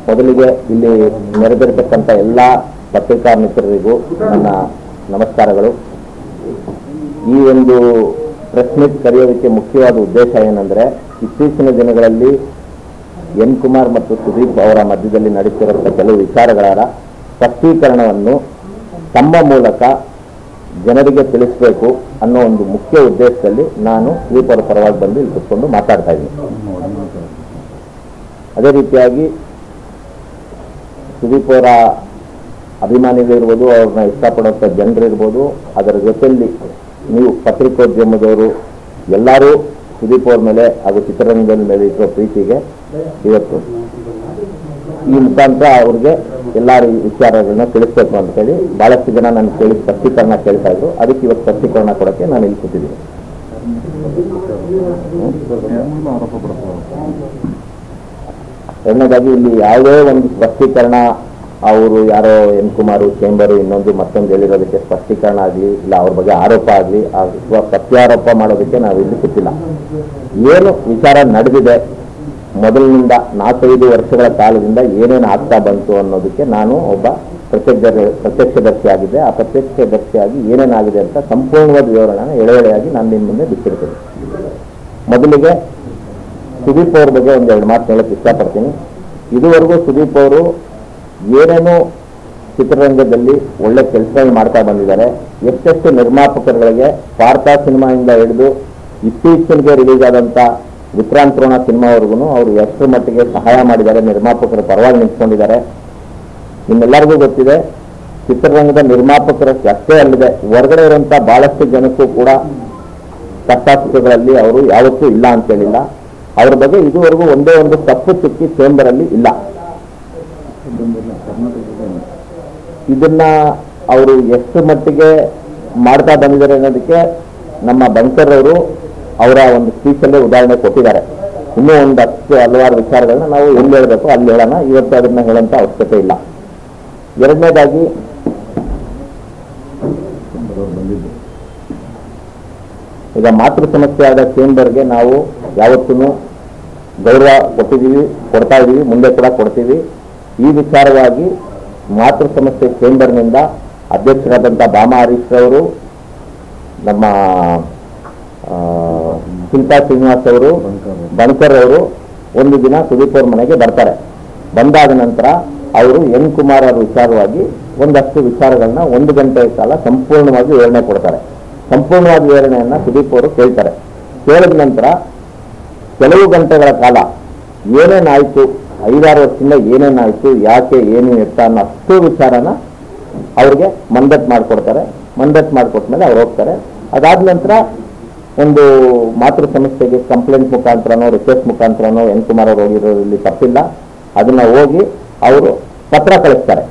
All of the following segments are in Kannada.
ಮೊದಲಿಗೆ ಇಲ್ಲಿ ನೆರೆದಿರತಕ್ಕಂಥ ಎಲ್ಲ ಪತ್ರಿಕಾ ಮಿತ್ರರಿಗೂ ನನ್ನ ನಮಸ್ಕಾರಗಳು ಈ ಒಂದು ಪ್ರೆಸ್ ಮೀಟ್ ಕರೆಯೋದಕ್ಕೆ ಮುಖ್ಯವಾದ ಉದ್ದೇಶ ಏನಂದ್ರೆ ಇತ್ತೀಚಿನ ದಿನಗಳಲ್ಲಿ ಎನ್ ಕುಮಾರ್ ಮತ್ತು ಸುದೀಪ್ ಅವರ ಮಧ್ಯದಲ್ಲಿ ನಡೀತಿರುವಂಥ ಕೆಲವು ವಿಚಾರಗಳ ಸ್ಪಷ್ಟೀಕರಣವನ್ನು ತಮ್ಮ ಮೂಲಕ ಜನರಿಗೆ ತಿಳಿಸಬೇಕು ಅನ್ನೋ ಒಂದು ಮುಖ್ಯ ಉದ್ದೇಶದಲ್ಲಿ ನಾನು ಸುದೀಪ್ ಅವರ ಪರವಾಗಿ ಬಂದು ಇಲ್ಲಿ ಕುತ್ಕೊಂಡು ಮಾತಾಡ್ತಾ ಇದ್ದೀನಿ ಅದೇ ರೀತಿಯಾಗಿ ಸುದೀಪ್ ಅವರ ಅಭಿಮಾನಿಗಳಿರ್ಬೋದು ಅವ್ರನ್ನ ಇಷ್ಟಪಡುವಂಥ ಜನರಿರ್ಬೋದು ಅದರ ಜೊತೆಯಲ್ಲಿ ನೀವು ಪತ್ರಿಕೋದ್ಯಮದವರು ಎಲ್ಲರೂ ಸುದೀಪ್ ಅವ್ರ ಮೇಲೆ ಹಾಗೂ ಚಿತ್ರರಂಗದ ಮೇಲೆ ಇರುವ ಪ್ರೀತಿಗೆ ಇವತ್ತು ಈ ಮುಖಾಂತರ ಅವ್ರಿಗೆ ಎಲ್ಲ ವಿಚಾರಗಳನ್ನ ತಿಳಿಸ್ಬೇಕು ಅಂತ ಹೇಳಿ ಬಹಳಷ್ಟು ಜನ ನನ್ನ ಕೇಳಿ ಸ್ಪಷ್ಟೀಕರಣ ಕೇಳ್ತಾ ಇದ್ರು ಅದಕ್ಕೆ ಇವತ್ತು ಸ್ಪಷ್ಟೀಕರಣ ಕೊಡೋಕ್ಕೆ ನಾನು ಇಲ್ಲಿ ಕೂತಿದ್ದೀನಿ ಎರಡನೇದಾಗಿ ಇಲ್ಲಿ ಯಾವುದೇ ಒಂದು ಸ್ಪಷ್ಟೀಕರಣ ಅವರು ಯಾರೋ ಎನ್ ಕುಮಾರು ಚೇಂಬರು ಇನ್ನೊಂದು ಮತ್ತೊಂದು ಹೇಳಿರೋದಕ್ಕೆ ಸ್ಪಷ್ಟೀಕರಣ ಆಗಲಿ ಇಲ್ಲ ಅವ್ರ ಬಗ್ಗೆ ಆರೋಪ ಆಗಲಿ ಅಥವಾ ಪ್ರತ್ಯಾರೋಪ ಮಾಡೋದಕ್ಕೆ ನಾವು ಇಲ್ಲಿ ಕೂತಿಲ್ಲ ಏನು ವಿಚಾರ ನಡೆದಿದೆ ಮೊದಲಿನಿಂದ ನಾಲ್ಕೈದು ವರ್ಷಗಳ ಕಾಲದಿಂದ ಏನೇನು ಆಗ್ತಾ ಬಂತು ಅನ್ನೋದಕ್ಕೆ ನಾನು ಒಬ್ಬ ಪ್ರತ್ಯಕ್ಷ ಪ್ರತ್ಯಕ್ಷದರ್ಶಿ ಆಗಿದ್ದೆ ಆ ಪ್ರತ್ಯಕ್ಷದರ್ಶಿಯಾಗಿ ಏನೇನಾಗಿದೆ ಅಂತ ಸಂಪೂರ್ಣವಾದ ವಿವರಣೆನ ಎಳೆ ಎಳೆಯಾಗಿ ನಾನು ನಿಮ್ಮ ಮುಂದೆ ಬಿಟ್ಟಿರ್ತೀನಿ ಮೊದಲಿಗೆ ಸುದೀಪ್ ಅವ್ರ ಬಗ್ಗೆ ಒಂದು ಎರಡು ಮಾತು ಹೇಳಕ್ಕೆ ಇಷ್ಟಪಡ್ತೀನಿ ಇದುವರೆಗೂ ಸುದೀಪ್ ಅವರು ಏನೇನು ಚಿತ್ರರಂಗದಲ್ಲಿ ಒಳ್ಳೆ ಕೆಲಸಗಳು ಮಾಡ್ತಾ ಬಂದಿದ್ದಾರೆ ಎಷ್ಟೆಷ್ಟು ನಿರ್ಮಾಪಕರುಗಳಿಗೆ ಪಾರ್ಥ ಸಿನಿಮಾಯಿಂದ ಹಿಡಿದು ಇತ್ತೀಚೆಗೆ ರಿಲೀಸ್ ಆದಂಥ ವಿಕ್ರಾಂತರೋಣ ಸಿನಿಮಾವರೆಗೂ ಅವರು ಎಷ್ಟರ ಮಟ್ಟಿಗೆ ಸಹಾಯ ಮಾಡಿದ್ದಾರೆ ನಿರ್ಮಾಪಕರ ಪರವಾಗಿ ನಿಂತ್ಕೊಂಡಿದ್ದಾರೆ ನಿಮ್ಮೆಲ್ಲರಿಗೂ ಗೊತ್ತಿದೆ ಚಿತ್ರರಂಗದ ನಿರ್ಮಾಪಕರ ಅಷ್ಟೇ ಅಲ್ಲದೆ ಹೊರಗಡೆ ಇರುವಂಥ ಬಹಳಷ್ಟು ಜನಕ್ಕೂ ಕೂಡ ಕಷ್ಟಾಸುಖಗಳಲ್ಲಿ ಅವರು ಯಾವತ್ತೂ ಇಲ್ಲ ಅಂತ ಹೇಳಿಲ್ಲ ಅವ್ರ ಬಗ್ಗೆ ಇದುವರೆಗೂ ಒಂದೇ ಒಂದು ತಪ್ಪು ಚುಕ್ಕಿ ಚೇಂಬರಲ್ಲಿ ಇಲ್ಲ ಇದನ್ನ ಅವರು ಎಷ್ಟು ಮಟ್ಟಿಗೆ ಮಾಡ್ತಾ ಬಂದಿದ್ದಾರೆ ಅನ್ನೋದಕ್ಕೆ ನಮ್ಮ ಬಂಕರ್ ಅವರು ಅವರ ಒಂದು ಸ್ಪೀಚಲ್ಲೇ ಉದಾಹರಣೆ ಕೊಟ್ಟಿದ್ದಾರೆ ಇನ್ನೂ ಒಂದಷ್ಟು ಹಲವಾರು ವಿಚಾರಗಳನ್ನ ನಾವು ಎಲ್ಲಿ ಹೇಳಬೇಕು ಅಲ್ಲಿ ಹೇಳೋಣ ಇವತ್ತು ಅದನ್ನ ಹೇಳೋಂಥ ಅವಶ್ಯಕತೆ ಇಲ್ಲ ಎರಡನೇದಾಗಿ ಈಗ ಮಾತೃ ಸಮಸ್ಯೆ ಆದ ಚೇಂಬರ್ಗೆ ನಾವು ಯಾವತ್ತೂ ಗೌರವ ಕೊಟ್ಟಿದ್ದೀವಿ ಕೊಡ್ತಾ ಇದ್ದೀವಿ ಮುಂದೆ ಕೂಡ ಕೊಡ್ತೀವಿ ಈ ವಿಚಾರವಾಗಿ ಮಾತೃ ಸಮಸ್ಯೆ ಚೇಂಬರ್ನಿಂದ ಅಧ್ಯಕ್ಷರಾದಂಥ ಬಾಮ ಹರೀಶ್ ಅವರು ನಮ್ಮ ಆ, ಶಿಲ್ಪಾ ಶ್ರೀನಿವಾಸ್ ಅವರು ಬಣಕರ್ ಅವರು ಒಂದು ದಿನ ಸುದೀಪ್ ಅವ್ರ ಮನೆಗೆ ಬರ್ತಾರೆ ಬಂದಾದ ನಂತರ ಅವರು ಎನ್ ಕುಮಾರ್ ಅವರ ವಿಚಾರವಾಗಿ ಒಂದಷ್ಟು ವಿಚಾರಗಳನ್ನ ಒಂದು ಗಂಟೆಯ ಕಾಲ ಸಂಪೂರ್ಣವಾಗಿ ವಿವರಣೆ ಕೊಡ್ತಾರೆ ಸಂಪೂರ್ಣವಾದ ವಿವರಣೆಯನ್ನ ಸುದೀಪ್ ಅವರು ಕೇಳ್ತಾರೆ ಕೇಳಿದ ನಂತರ ಕೆಲವು ಗಂಟೆಗಳ ಕಾಲ ಏನೇನಾಯ್ತು ಐದಾರು ವರ್ಷದಿಂದ ಏನೇನಾಯ್ತು ಯಾಕೆ ಏನು ಎತ್ತ ಅನ್ನೋ ಅಷ್ಟು ವಿಚಾರನ ಅವ್ರಿಗೆ ಮಂದಟ್ ಮಾಡಿಕೊಡ್ತಾರೆ ಮಂದಟ್ ಮಾಡಿಕೊಟ್ಮೇಲೆ ಅವ್ರು ಹೋಗ್ತಾರೆ ಅದಾದ ನಂತರ ಒಂದು ಮಾತೃ ಸಮಸ್ಯೆಗೆ ಕಂಪ್ಲೇಂಟ್ ಮುಖಾಂತರನೋ ರಿಕ್ವೆಸ್ಟ್ ಮುಖಾಂತರನೋ ಎನ್ ಕುಮಾರ್ ಅವರು ಹೋಗಿರೋದ್ರಲ್ಲಿ ತಪ್ಪಿಲ್ಲ ಅದನ್ನ ಹೋಗಿ ಅವರು ಪತ್ರ ಕಳಿಸ್ತಾರೆ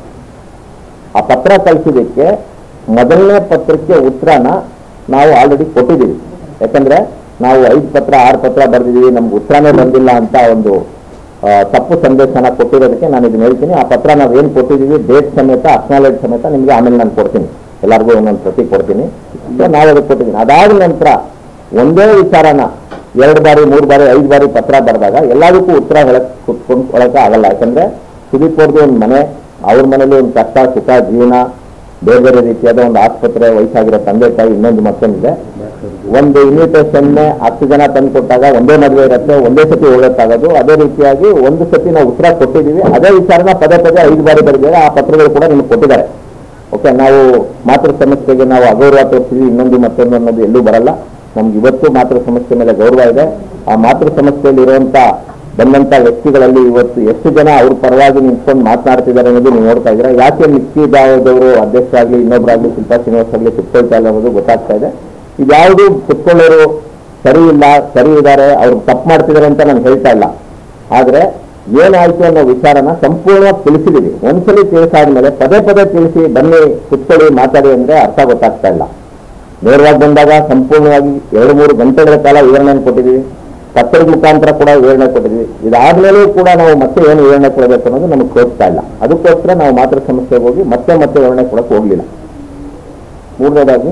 ಆ ಪತ್ರ ಕಳಿಸಿದ್ದಕ್ಕೆ ಮೊದಲನೇ ಪತ್ರಕ್ಕೆ ಉತ್ತರನ ನಾವು ಆಲ್ರೆಡಿ ಕೊಟ್ಟಿದ್ದೀವಿ ಯಾಕಂದ್ರೆ ನಾವು ಐದು ಪತ್ರ ಆರು ಪತ್ರ ಬರೆದಿದ್ದೀವಿ ನಮ್ಗೆ ಉತ್ತರನೇ ಬಂದಿಲ್ಲ ಅಂತ ಒಂದು ಆ, ತಪ್ಪು ಸಂದೇಶನ ಕೊಟ್ಟಿರೋದಕ್ಕೆ ನಾನು ಇದನ್ನ ಹೇಳ್ತೀನಿ ಆ ಪತ್ರ ನಾವು ಏನು ಕೊಟ್ಟಿದ್ದೀವಿ ಡೇಟ್ ಸಮೇತ ಅಕ್ನಾಲೆಜ್ ಸಮೇತ ನಿಮಗೆ ಆಮೇಲೆ ನಾನು ಕೊಡ್ತೀನಿ ಎಲ್ಲರಿಗೂ ಒಂದೊಂದು ಪ್ರತಿ ಕೊಡ್ತೀನಿ ಸೊ ನಾವು ಅದಕ್ಕೆ ಕೊಟ್ಟಿದ್ದೀನಿ ಅದಾದ ನಂತರ ಒಂದೇ ವಿಚಾರನ ಎರಡು ಬಾರಿ ಮೂರು ಬಾರಿ ಐದು ಬಾರಿ ಪತ್ರ ಬರೆದಾಗ ಎಲ್ಲದಕ್ಕೂ ಉತ್ತರ ಹೇಳಕ್ ಕುತ್ಕೊಂಡ್ಕೊಳಕ್ಕೆ ಆಗಲ್ಲ ಯಾಕಂದ್ರೆ ಸುದೀಪ್ ಅವ್ರದ್ದು ಒಂದು ಮನೆ ಅವ್ರ ಮನೇಲಿ ಒಂದು ಕಷ್ಟ ಸುಖ ಜೀವನ ಬೇರೆ ಬೇರೆ ರೀತಿಯಾದ ಒಂದು ಆಸ್ಪತ್ರೆ ವಯಸ್ಸಾಗಿರೋ ತಂದೆ ತಾಯಿ ಇನ್ನೊಂದು ಮತ್ತೊಂದಿದೆ ಒಂದು ಇನ್ವಿಟೇಷನ್ ಹತ್ತು ಜನ ತಂದು ಕೊಟ್ಟಾಗ ಒಂದೇ ಮದುವೆ ಇರುತ್ತೆ ಒಂದೇ ಸತಿ ಹೋಗಕ್ಕಾಗೋದು ಅದೇ ರೀತಿಯಾಗಿ ಒಂದು ಸತಿ ನಾವು ಉತ್ತರ ಕೊಟ್ಟಿದ್ದೀವಿ ಅದೇ ವಿಚಾರನ ಪದೇ ಪದೇ ಐದು ಬಾರಿ ಬರೆದಿದ್ದಾರೆ ಆ ಪತ್ರಗಳು ಕೂಡ ನಿಮಗೆ ಕೊಟ್ಟಿದ್ದಾರೆ ಓಕೆ ನಾವು ಮಾತೃ ಸಮಸ್ಯೆಗೆ ನಾವು ಅಗೌರವ ತೋರಿಸ್ತೀವಿ ಇನ್ನೊಂದು ಮತ್ತೊಂದು ಅನ್ನೋದು ಎಲ್ಲೂ ಬರಲ್ಲ ನಮ್ಗೆ ಇವತ್ತು ಮಾತೃ ಸಮಸ್ಯೆ ಮೇಲೆ ಗೌರವ ಇದೆ ಆ ಮಾತೃ ಸಮಸ್ಯೆಯಲ್ಲಿ ಇರುವಂತ ಬಂದಂತ ವ್ಯಕ್ತಿಗಳಲ್ಲಿ ಇವತ್ತು ಎಷ್ಟು ಜನ ಅವ್ರ ಪರವಾಗಿ ನಿಂತ್ಕೊಂಡು ಮಾತನಾಡ್ತಿದ್ದಾರೆ ಅನ್ನೋದು ನೀವು ನೋಡ್ತಾ ಇದ್ದೀರಾ ಯಾಕೆ ಮಿಕ್ಕಿ ಭಾವದವರು ಅಧ್ಯಕ್ಷರಾಗ್ಲಿ ಇನ್ನೊಬ್ಬರಾಗ್ಲಿ ಶಿಲ್ಪಾ ಶ್ರೀನಿವಾಸ್ ಆಗಲಿ ಕುತ್ಕೊಳ್ತಾ ಇಲ್ಲ ಅನ್ನೋದು ಗೊತ್ತಾಗ್ತಾ ಇದೆ ಇದ್ಯಾವುದು ಕುತ್ಕೊಳ್ಳೋರು ಸರಿ ಇಲ್ಲ ಸರಿ ಇದ್ದಾರೆ ಅವ್ರು ತಪ್ಪು ಮಾಡ್ತಿದ್ದಾರೆ ಅಂತ ನಾನು ಹೇಳ್ತಾ ಇಲ್ಲ ಆದ್ರೆ ಏನಾಯ್ತು ಅನ್ನೋ ವಿಚಾರನ ಸಂಪೂರ್ಣವಾಗಿ ತಿಳಿಸಿದೀವಿ ಒಂದ್ಸಲಿ ತಿಳಿಸಾದ್ಮೇಲೆ ಪದೇ ಪದೇ ತಿಳಿಸಿ ಬನ್ನಿ ಕುತ್ಕೊಳ್ಳಿ ಮಾತಾಡಿ ಅಂದ್ರೆ ಅರ್ಥ ಗೊತ್ತಾಗ್ತಾ ಇಲ್ಲ ನೇರವಾಗಿ ಬಂದಾಗ ಸಂಪೂರ್ಣವಾಗಿ ಎರಡು ಮೂರು ಗಂಟೆಗಳ ಕಾಲ ವಿವರಣೆಯನ್ನು ಕೊಟ್ಟಿದ್ದೀವಿ ಪತ್ರದ ಮುಖಾಂತರ ಕೂಡ ವಿವರಣೆ ಕೊಟ್ಟಿದ್ವಿ ಇದಾದ್ಮೇಲೂ ಕೂಡ ನಾವು ಮತ್ತೆ ಏನು ವಿವರಣೆ ಕೊಡಬೇಕು ಅನ್ನೋದು ನಮಗೆ ತೋರಿಸ್ತಾ ಇಲ್ಲ ಅದಕ್ಕೋಸ್ಕರ ನಾವು ಮಾತ್ರ ಸಮಸ್ಯೆಗೆ ಹೋಗಿ ಮತ್ತೆ ಮತ್ತೆ ವಿವರಣೆ ಕೊಡಕ್ಕೆ ಹೋಗ್ಲಿಲ್ಲ ಮೂರನೇದಾಗಿ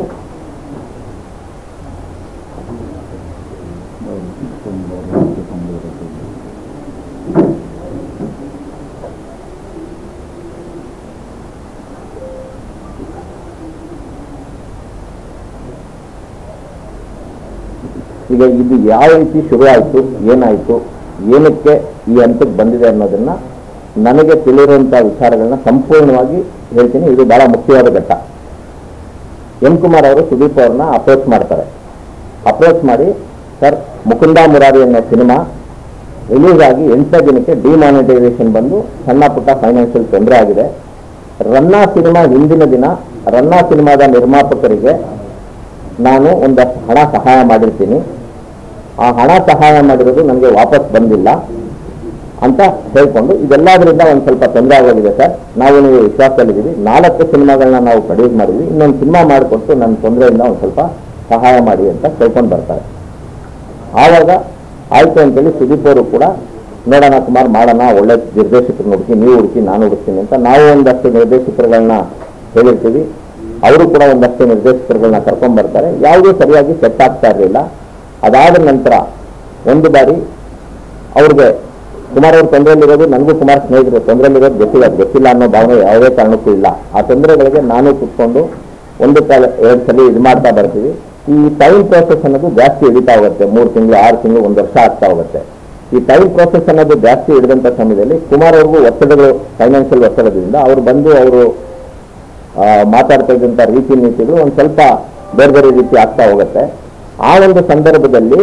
ಈಗ ಇದು ಯಾವ ರೀತಿ ಶುರು ಆಯಿತು ಏನಾಯಿತು ಏನಕ್ಕೆ ಈ ಹಂತಕ್ಕೆ ಬಂದಿದೆ ಅನ್ನೋದನ್ನ ನನಗೆ ತಿಳಿರುವಂಥ ವಿಚಾರಗಳನ್ನ ಸಂಪೂರ್ಣವಾಗಿ ಹೇಳ್ತೀನಿ ಇದು ಬಹಳ ಮುಖ್ಯವಾದ ಘಟ್ಟ ಎಂ ಕುಮಾರ್ ಅವರು ಸುದೀಪ್ ಅವ್ರನ್ನ ಅಪ್ರೋಚ್ ಮಾಡ್ತಾರೆ ಅಪ್ರೋಚ್ ಮಾಡಿ ಸರ್ ಮುಕುಂದ ಮುರಾರಿ ಅನ್ನೋ ಸಿನಿಮಾ ರಿಲೀಸ್ ಆಗಿ ಎಂಟನೇ ದಿನಕ್ಕೆ ಡಿಮಾನಿಟೈಸೇಷನ್ ಬಂದು ಸಣ್ಣ ಪುಟ್ಟ ಫೈನಾನ್ಷಿಯಲ್ ತೊಂದರೆ ಆಗಿದೆ ರನ್ನ ಸಿನಿಮಾ ಹಿಂದಿನ ದಿನ ರನ್ನ ಸಿನಿಮಾದ ನಿರ್ಮಾಪಕರಿಗೆ ನಾನು ಒಂದಷ್ಟು ಹಣ ಸಹಾಯ ಮಾಡಿರ್ತೀನಿ ಆ ಹಣ ಸಹಾಯ ಮಾಡಿರೋದು ನನಗೆ ವಾಪಸ್ ಬಂದಿಲ್ಲ ಅಂತ ಹೇಳ್ಕೊಂಡು ಇದೆಲ್ಲದರಿಂದ ಒಂದು ಸ್ವಲ್ಪ ತೊಂದರೆ ಆಗೋಗಿದೆ ಸರ್ ನಾವು ನೀವು ವಿಶ್ವಾಸದಲ್ಲಿದ್ದೀವಿ ನಾಲ್ಕು ಸಿನಿಮಾಗಳನ್ನ ನಾವು ಪ್ರೊಡ್ಯೂಸ್ ಮಾಡಿದ್ವಿ ಇನ್ನೊಂದು ಸಿನಿಮಾ ಮಾಡಿಕೊಟ್ಟು ನನ್ನ ತೊಂದರೆಯಿಂದ ಒಂದು ಸ್ವಲ್ಪ ಸಹಾಯ ಮಾಡಿ ಅಂತ ಕೇಳ್ಕೊಂಡು ಬರ್ತಾರೆ ಆವಾಗ ಆಯ್ತು ಅಂತೇಳಿ ಸುದೀಪ್ ಅವರು ಕೂಡ ನೋಡೋಣ ಕುಮಾರ್ ಮಾಡೋಣ ಒಳ್ಳೆ ನಿರ್ದೇಶಕರನ್ನ ಹುಡುಕಿ ನೀವು ಹುಡುಕಿ ನಾನು ಹುಡುಕ್ತೀನಿ ಅಂತ ನಾವು ಒಂದಷ್ಟು ನಿರ್ದೇಶಕರುಗಳನ್ನ ಹೇಳಿರ್ತೀವಿ ಅವರು ಕೂಡ ಒಂದಷ್ಟು ನಿರ್ದೇಶಕರುಗಳನ್ನ ಕರ್ಕೊಂಡ್ ಬರ್ತಾರೆ ಯಾವುದೂ ಸರಿಯಾಗಿ ಸೆಟ್ ಆಗ್ತಾ ಇರಲಿಲ್ಲ ಅದಾದ ನಂತರ ಒಂದು ಬಾರಿ ಅವ್ರಿಗೆ ಕುಮಾರ್ ಅವ್ರ ತೊಂದರೆಯಲ್ಲಿರೋದು ನನಗೂ ಕುಮಾರ್ ಸ್ನೇಹಿತರು ತೊಂದರೆಯಲ್ಲಿರೋದು ಗೊತ್ತಿಲ್ಲ ಅದು ಗೊತ್ತಿಲ್ಲ ಅನ್ನೋ ಭಾವನೆ ಯಾವುದೇ ಕಾರಣಕ್ಕೂ ಇಲ್ಲ ಆ ತೊಂದರೆಗಳಿಗೆ ನಾನು ಕುತ್ಕೊಂಡು ಒಂದು ಕಾಲ ಎರಡು ಸಲ ಇದು ಮಾಡ್ತಾ ಬರ್ತೀವಿ ಈ ಟೈಮ್ ಪ್ರೋಸೆಸ್ ಅನ್ನೋದು ಜಾಸ್ತಿ ಹಿಡಿತಾ ಹೋಗುತ್ತೆ ಮೂರು ತಿಂಗಳು ಆರು ತಿಂಗಳು ಒಂದು ವರ್ಷ ಆಗ್ತಾ ಹೋಗುತ್ತೆ ಈ ಟೈಮ್ ಪ್ರೋಸೆಸ್ ಅನ್ನೋದು ಜಾಸ್ತಿ ಹಿಡಿದಂಥ ಸಮಯದಲ್ಲಿ ಕುಮಾರ್ ಅವ್ರಿಗೂ ಒತ್ತಡಗಳು ಫೈನಾನ್ಷಿಯಲ್ ಒತ್ತಡದಿಂದ ಅವರು ಬಂದು ಅವರು ಮಾತಾಡ್ತಾ ಇದ್ದಂಥ ರೀತಿ ನೀತಿಗಳು ಒಂದು ಸ್ವಲ್ಪ ಬೇರೆ ಬೇರೆ ರೀತಿ ಆಗ್ತಾ ಹೋಗುತ್ತೆ ಆ ಒಂದು ಸಂದರ್ಭದಲ್ಲಿ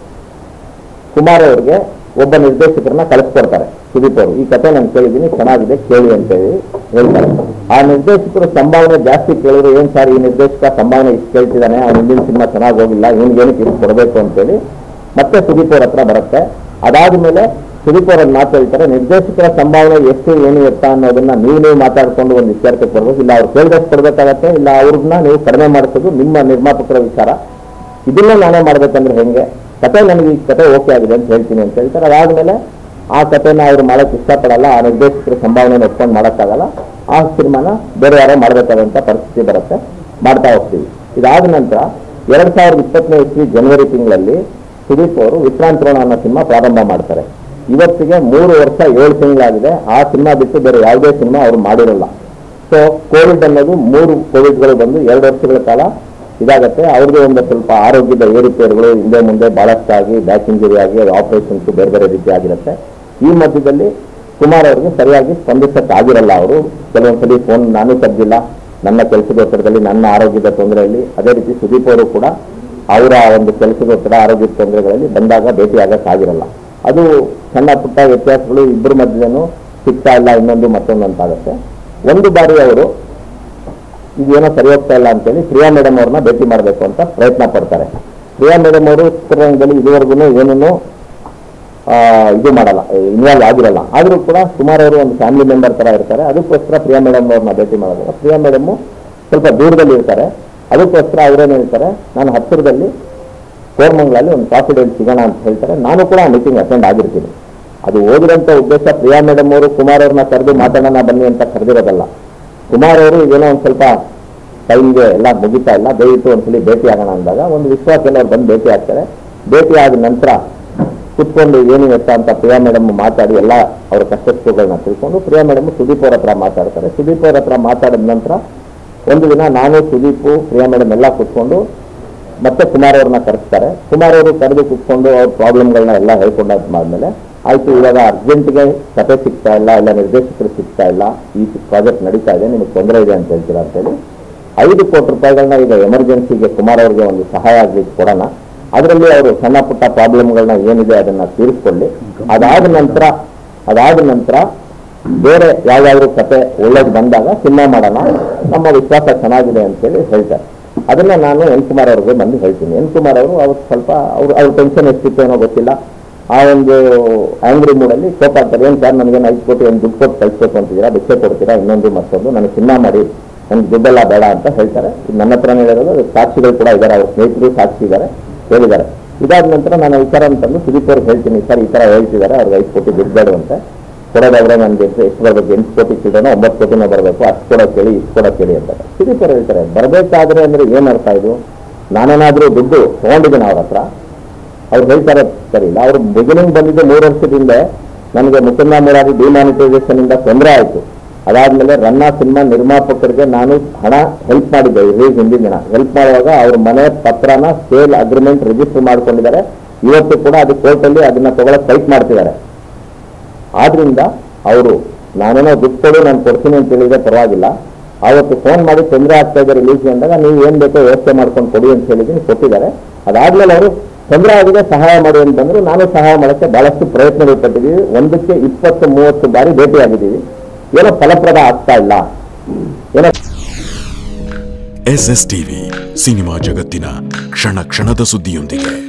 ಕುಮಾರ್ ಅವ್ರಿಗೆ ಒಬ್ಬ ನಿರ್ದೇಶಕರನ್ನ ಕಳಿಸ್ಕೊಡ್ತಾರೆ ಸುದೀಪ್ ಅವರು ಈ ಕಥೆ ನಾನು ಕೇಳಿದ್ದೀನಿ ಚೆನ್ನಾಗಿದೆ ಕೇಳಿ ಅಂತ ಹೇಳಿ ಹೇಳ್ತಾರೆ ಆ ನಿರ್ದೇಶಕರು ಸಂಭಾವನೆ ಜಾಸ್ತಿ ಕೇಳಿದ್ರು ಏನ್ ಸರ್ ಈ ನಿರ್ದೇಶಕ ಸಂಭಾವನೆ ಇಷ್ಟು ಕೇಳ್ತಿದ್ದಾನೆ ಅವ್ನ ಹಿಂದಿನ ಸಿನಿಮಾ ಚೆನ್ನಾಗಿ ಹೋಗಿಲ್ಲ ಇವ್ನಿಗೆ ಏನಕ್ಕೆ ಇಷ್ಟು ಕೊಡಬೇಕು ಅಂತೇಳಿ ಮತ್ತೆ ಸುದೀಪ್ ಅವ್ರ ಹತ್ರ ಬರುತ್ತೆ ಅದಾದ್ಮೇಲೆ ಸುದೀಪ್ ಅವ್ರ ಮಾತು ಹೇಳ್ತಾರೆ ನಿರ್ದೇಶಕರ ಸಂಭಾವನೆ ಎಷ್ಟು ಏನು ಎತ್ತ ಅನ್ನೋದನ್ನ ನೀವು ನೀವು ಮಾತಾಡ್ಕೊಂಡು ಒಂದು ವಿಚಾರಕ್ಕೆ ಕೊಡ್ಬೇಕು ಇಲ್ಲ ಅವ್ರು ಕೇಳಿದಷ್ಟು ಕೊಡ್ಬೇಕಾಗತ್ತೆ ಇಲ್ಲ ಅವ್ರನ್ನ ನೀವು ಕಡಿಮೆ ಮಾಡಿಸೋದು ನಿಮ್ಮ ನಿರ್ಮಾಪಕರ ವಿಚಾರ ಇದನ್ನ ನಾನೇ ಮಾಡ್ಬೇಕಂದ್ರೆ ಹೆಂಗೆ ಕತೆ ನನಗೆ ಈ ಕತೆ ಓಕೆ ಆಗಿದೆ ಅಂತ ಹೇಳ್ತೀನಿ ಅಂತ ಹೇಳ್ತಾರೆ ಅದಾದ್ಮೇಲೆ ಆ ಕಥೆನ ಅವ್ರು ಮಾಡಕ್ ಇಷ್ಟಪಡಲ್ಲ ಆ ನಿರ್ದೇಶಕರ ಸಂಭಾವನೆ ಒಪ್ಕೊಂಡು ಮಾಡೋಕ್ಕಾಗಲ್ಲ ಆ ಸಿನಿಮಾನ ಬೇರೆ ಯಾರೋ ಮಾಡಬೇಕಾದಂತ ಪರಿಸ್ಥಿತಿ ಬರುತ್ತೆ ಮಾಡ್ತಾ ಹೋಗ್ತೀವಿ ಇದಾದ ನಂತರ ಎರಡ್ ಸಾವಿರದ ಇಪ್ಪತ್ತನೇ ಇಸ್ವಿ ಜನವರಿ ತಿಂಗಳಲ್ಲಿ ಸುದೀಪ್ ಅವರು ವಿಕ್ರಾಂತ್ ರೋಣ ಅನ್ನೋ ಸಿನಿಮಾ ಪ್ರಾರಂಭ ಮಾಡ್ತಾರೆ ಇವತ್ತಿಗೆ ಮೂರು ವರ್ಷ ಏಳು ತಿಂಗಳಾಗಿದೆ ಆ ಸಿನಿಮಾ ಬಿಟ್ಟು ಬೇರೆ ಯಾವುದೇ ಸಿನಿಮಾ ಅವರು ಮಾಡಿರಲ್ಲ ಸೊ ಕೋವಿಡ್ ಅನ್ನೋದು ಮೂರು ಕೋವಿಡ್ಗಳು ಬಂದು ಎರಡು ವರ್ಷಗಳ ಕಾಲ ಇದಾಗತ್ತೆ ಅವ್ರದ್ದು ಒಂದು ಸ್ವಲ್ಪ ಆರೋಗ್ಯದ ಏರುಪೇರುಗಳು ಹಿಂದೆ ಮುಂದೆ ಬಹಳಷ್ಟಾಗಿ ಬ್ಯಾಕ್ ಇಂಜುರಿ ಆಗಿ ಆಪರೇಷನ್ಸ್ ಬೇರೆ ಬೇರೆ ರೀತಿ ಆಗಿರುತ್ತೆ ಈ ಮಧ್ಯದಲ್ಲಿ ಕುಮಾರ್ ಅವರಿಗೆ ಸರಿಯಾಗಿ ಸ್ಪಂದಿಸಕ್ಕೆ ಆಗಿರಲ್ಲ ಅವರು ಕೆಲವೊಂದ್ಸಲಿ ಫೋನ್ ನಾನು ತೆಗ್ದಿಲ್ಲ ನನ್ನ ಕೆಲಸದ ಒತ್ತಡದಲ್ಲಿ ನನ್ನ ಆರೋಗ್ಯದ ತೊಂದರೆಯಲ್ಲಿ ಅದೇ ರೀತಿ ಸುದೀಪ್ ಅವರು ಕೂಡ ಅವರ ಒಂದು ಕೆಲಸದ ಒತ್ತಡ ಆರೋಗ್ಯದ ತೊಂದರೆಗಳಲ್ಲಿ ಬಂದಾಗ ಭೇಟಿ ಆಗಕ್ಕಾಗಿರಲ್ಲ ಅದು ಸಣ್ಣ ಪುಟ್ಟ ವ್ಯತ್ಯಾಸಗಳು ಇಬ್ಬರ ಮಧ್ಯದೂ ಸಿಗ್ತಾ ಇಲ್ಲ ಇನ್ನೊಂದು ಮತ್ತೊಂದು ಅಂತಾಗುತ್ತೆ ಒಂದು ಬಾರಿ ಅವರು ಇದೇನೋ ಸರಿ ಹೋಗ್ತಾ ಇಲ್ಲ ಅಂತೇಳಿ ಪ್ರಿಯಾ ಮೇಡಮ್ ಅವ್ರನ್ನ ಭೇಟಿ ಮಾಡಬೇಕು ಅಂತ ಪ್ರಯತ್ನ ಪಡ್ತಾರೆ ಪ್ರಿಯಾ ಮೇಡಮ್ ಅವರು ಚಿತ್ರರಂಗದಲ್ಲಿ ಇದುವರೆಗೂ ಏನೂ ಇದು ಮಾಡಲ್ಲ ಇನ್ವಾಲ್ವ್ ಆಗಿರಲ್ಲ ಆದರೂ ಕೂಡ ಸುಮಾರು ಅವರು ಒಂದು ಫ್ಯಾಮಿಲಿ ಮೆಂಬರ್ ತರ ಇರ್ತಾರೆ ಅದಕ್ಕೋಸ್ಕರ ಪ್ರಿಯಾ ಮೇಡಮ್ ಅವ್ರನ್ನ ಭೇಟಿ ಮಾಡೋದು ಪ್ರಿಯಾ ಮೇಡಮ್ ಸ್ವಲ್ಪ ದೂರದಲ್ಲಿ ಇರ್ತಾರೆ ಅದಕ್ಕೋಸ್ಕರ ಅವರೇನು ಹೇಳ್ತಾರೆ ನಾನು ಹತ್ತಿರದಲ್ಲಿ ಕೋರ್ಮಂಗ್ಲಲ್ಲಿ ಒಂದು ಕಾಫಿ ಡೇಲ್ ಸಿಗೋಣ ಅಂತ ಹೇಳ್ತಾರೆ ನಾನು ಕೂಡ ಆ ಮೀಟಿಂಗ್ ಅಟೆಂಡ್ ಆಗಿರ್ತೀನಿ ಅದು ಓದಿರೋಂಥ ಉದ್ದೇಶ ಪ್ರಿಯಾ ಮೇಡಮ್ ಅವರು ಕುಮಾರ್ ಅವ್ರನ್ನ ಕರೆದು ಮಾತಾಡೋಣ ಬನ್ನಿ ಅಂತ ಕರೆದಿರೋದಲ್ಲ ಕುಮಾರ್ ಅವರು ಏನೋ ಒಂದು ಸ್ವಲ್ಪ ಟೈಮ್ಗೆ ಎಲ್ಲ ಮುಗಿತಾ ಇಲ್ಲ ದಯವಿಟ್ಟು ಒಂದ್ಸಲಿ ಭೇಟಿ ಆಗೋಣ ಅಂದಾಗ ಒಂದು ವಿಶ್ವಾಸದಲ್ಲಿ ಅವ್ರು ಬಂದು ಭೇಟಿ ಆಗ್ತಾರೆ ಭೇಟಿ ಆದ ನಂತರ ಕುತ್ಕೊಂಡು ಏನು ಎತ್ತ ಅಂತ ಪ್ರಿಯಾ ಮೇಡಮ್ ಮಾತಾಡಿ ಎಲ್ಲ ಅವರ ಕಷ್ಟಗಳನ್ನ ತಿಳ್ಕೊಂಡು ಪ್ರಿಯಾ ಮೇಡಮ್ ಸುದೀಪ್ ಅವ್ರ ಹತ್ರ ಮಾತಾಡ್ತಾರೆ ಸುದೀಪ್ ಅವ್ರ ಹತ್ರ ಮಾತಾಡಿದ ನಂತರ ಒಂದು ದಿನ ನಾನು ಸುದೀಪು ಪ್ರಿಯಾ ಮೇಡಮ್ ಎಲ್ಲ ಕುತ್ಕೊಂಡು ಮತ್ತೆ ಕುಮಾರ್ ಅವ್ರನ್ನ ಕರೆಸ್ತಾರೆ ಕುಮಾರ್ ಅವರು ಕರೆದು ಕುತ್ಕೊಂಡು ಅವ್ರ ಪ್ರಾಬ್ಲಮ್ಗಳನ್ನ ಎಲ್ಲ ಹೇಳ್ಕೊಂಡಾದ್ಮೇಲೆ ಆಯ್ತು ಇವಾಗ ಅರ್ಜೆಂಟ್ಗೆ ಕತೆ ಸಿಗ್ತಾ ಇಲ್ಲ ಇಲ್ಲ ನಿರ್ದೇಶಕರು ಸಿಗ್ತಾ ಇಲ್ಲ ಈ ಪ್ರಾಜೆಕ್ಟ್ ನಡೀತಾ ಇದೆ ನಿಮಗೆ ತೊಂದರೆ ಇದೆ ಅಂತ ಹೇಳ್ತೀರಾ ಅಂತೇಳಿ ಐದು ಕೋಟಿ ರೂಪಾಯಿಗಳನ್ನ ಈಗ ಎಮರ್ಜೆನ್ಸಿಗೆ ಕುಮಾರ್ ಅವ್ರಿಗೆ ಒಂದು ಸಹಾಯ ಆಗ್ಲಿಕ್ಕೆ ಕೊಡೋಣ ಅದರಲ್ಲಿ ಅವರು ಸಣ್ಣ ಪುಟ್ಟ ಪ್ರಾಬ್ಲಮ್ಗಳನ್ನ ಏನಿದೆ ಅದನ್ನ ತೀರಿಸ್ಕೊಳ್ಳಿ ಅದಾದ ನಂತರ ಅದಾದ ನಂತರ ಬೇರೆ ಯಾವ್ದಾದ್ರು ಕತೆ ಒಳ್ಳೇದು ಬಂದಾಗ ಸಿನಿಮಾ ಮಾಡೋಣ ನಮ್ಮ ವಿಶ್ವಾಸ ಚೆನ್ನಾಗಿದೆ ಅಂತೇಳಿ ಹೇಳ್ತಾರೆ ಅದನ್ನ ನಾನು ಎನ್ ಕುಮಾರ್ ಅವ್ರಿಗೆ ಬಂದು ಹೇಳ್ತೀನಿ ಎನ್ ಕುಮಾರ್ ಅವರು ಅವತ್ತು ಸ್ವಲ್ಪ ಅವ್ರು ಅವ್ರ ಟೆನ್ಷನ್ ಎಷ್ಟಿತ್ತು ಏನೋ ಗೊತ್ತಿಲ್ಲ ಆ ಒಂದು ಆಂಗ್ರಿ ಮೂಡಲ್ಲಿ ಕೋಪ ಆಗ್ತಾರೆ ಏನು ಸರ್ ನನಗೇನು ಐದು ಕೋಟಿ ಒಂದು ದುಡ್ಡು ಕೊಟ್ಟು ಕಳಿಸ್ಬೇಕು ಅಂತಿದ್ದೀರಾ ಭಿಕ್ಷೆ ಕೊಡ್ತೀರಾ ಇನ್ನೊಂದು ಮತ್ತೊಂದು ನನಗೆ ಸಿನಿಮಾ ಮಾಡಿ ನನಗೆ ದುಡ್ಡೆಲ್ಲ ಬೇಡ ಅಂತ ಹೇಳ್ತಾರೆ ಇದು ನನ್ನ ಹತ್ರನೇ ಹೇಳಿರೋದು ಅದಕ್ಕೆ ಸಾಕ್ಷಿಗಳು ಕೂಡ ಇದ್ದಾರೆ ಅವ್ರ ಸ್ನೇಹಿತರು ಸಾಕ್ಷಿ ಇದ್ದಾರೆ ಹೇಳಿದ್ದಾರೆ ಇದಾದ ನಂತರ ನಾನು ವಿಚಾರ ಅಂತಂದು ಸುದೀಪ್ ಅವ್ರಿಗೆ ಹೇಳ್ತೀನಿ ಸರ್ ಈ ಥರ ಹೇಳ್ತಿದ್ದಾರೆ ಅವ್ರಿಗೆ ಐದು ಕೋಟಿ ದುಡ್ಡು ಬೇಡವಂತೆ ಕೊಡೋದಾದ್ರೆ ನನಗೆ ಎಷ್ಟು ಎಷ್ಟು ಬರಬೇಕು ಎಂಟು ಕೋಟಿ ಚಿಲ್ಡ್ರನೋ ಒಂಬತ್ತು ಕೋಟಿನೋ ಬರಬೇಕು ಅಷ್ಟು ಕೊಡೋಕೆ ಹೇಳಿ ಇಷ್ಟು ಕೊಡೋಕೆ ಹೇಳಿ ಅಂತಾರೆ ಸುದೀಪ್ ಅವ್ರು ಹೇಳ್ತಾರೆ ಬರಬೇಕಾದ್ರೆ ಅಂದ್ರೆ ಏನು ಅರ್ಥ ಇದು ನಾನೇನಾದರೂ ದುಡ್ಡು ತೊಗೊಂಡಿದ್ದೀನಿ ಅವ್ರ ಹತ್ರ ಅವ್ರು ಹೇಳ್ತಾರೆ ಸರಿ ಇಲ್ಲ ಅವ್ರು ಬಿಗಿನಿಂಗ್ ಬಂದಿದ್ದು ಮೂರು ವರ್ಷದ ಹಿಂದೆ ನನಗೆ ಮುಕುಂದ ಮುರಾರಿ ಡಿಮಾನಿಟೈಸೇಷನ್ ಇಂದ ತೊಂದರೆ ಆಯಿತು ಅದಾದ್ಮೇಲೆ ರನ್ನ ಸಿನಿಮಾ ನಿರ್ಮಾಪಕರಿಗೆ ನಾನು ಹಣ ಹೆಲ್ಪ್ ಮಾಡಿದ್ದೆ ರಿಲೀಸ್ ಹಿಂದಿನ ದಿನ ಹೆಲ್ಪ್ ಮಾಡುವಾಗ ಅವ್ರ ಮನೆ ಪತ್ರನ ಸೇಲ್ ಅಗ್ರಿಮೆಂಟ್ ರಿಜಿಸ್ಟರ್ ಮಾಡ್ಕೊಂಡಿದ್ದಾರೆ ಇವತ್ತು ಕೂಡ ಅದು ಕೋರ್ಟಲ್ಲಿ ಅದನ್ನ ತಗೊಳಕ್ ಫೈಟ್ ಮಾಡ್ತಿದ್ದಾರೆ ಆದ್ರಿಂದ ಅವರು ನಾನೇನೋ ದುಡ್ಡು ಕೊಡು ನಾನು ಕೊಡ್ತೀನಿ ಅಂತ ಹೇಳಿದ್ರೆ ಪರವಾಗಿಲ್ಲ ಆವತ್ತು ಫೋನ್ ಮಾಡಿ ತೊಂದರೆ ಆಗ್ತಾ ಇದೆ ರಿಲೀಸ್ ಅಂದಾಗ ನೀವು ಏನ್ ಬೇಕೋ ವ್ಯವಸ್ಥೆ ಮಾಡ್ಕೊಂಡು ಕೊಡಿ ಅಂತ ಹೇಳಿದ್ದೀನಿ ಕೊಟ್ಟಿದ್ದಾರೆ ಅದಾದ್ಮೇಲೆ ಅವರು ತೊಂದರೆ ಆಗಿದೆ ಸಹಾಯ ಮಾಡಿ ಅಂತಂದ್ರು ನಾನು ಸಹಾಯ ಮಾಡೋಕ್ಕೆ ಬಹಳಷ್ಟು ಪ್ರಯತ್ನಗಳು ಪಟ್ಟಿದ್ದೀವಿ ಒಂದಕ್ಕೆ ಇಪ್ಪತ್ತು ಮೂವತ್ತು ಬಾರಿ ಭೇಟಿಯಾಗಿದ್ದೀವಿ ಏನೋ ಫಲಪ್ರದ ಆಗ್ತಾ ಇಲ್ಲ ಏನೋ ಎಸ್ ಎಸ್ ಟಿವಿ ಸಿನಿಮಾ ಜಗತ್ತಿನ ಕ್ಷಣ ಕ್ಷಣದ ಸುದ್ದಿಯೊಂದಿಗೆ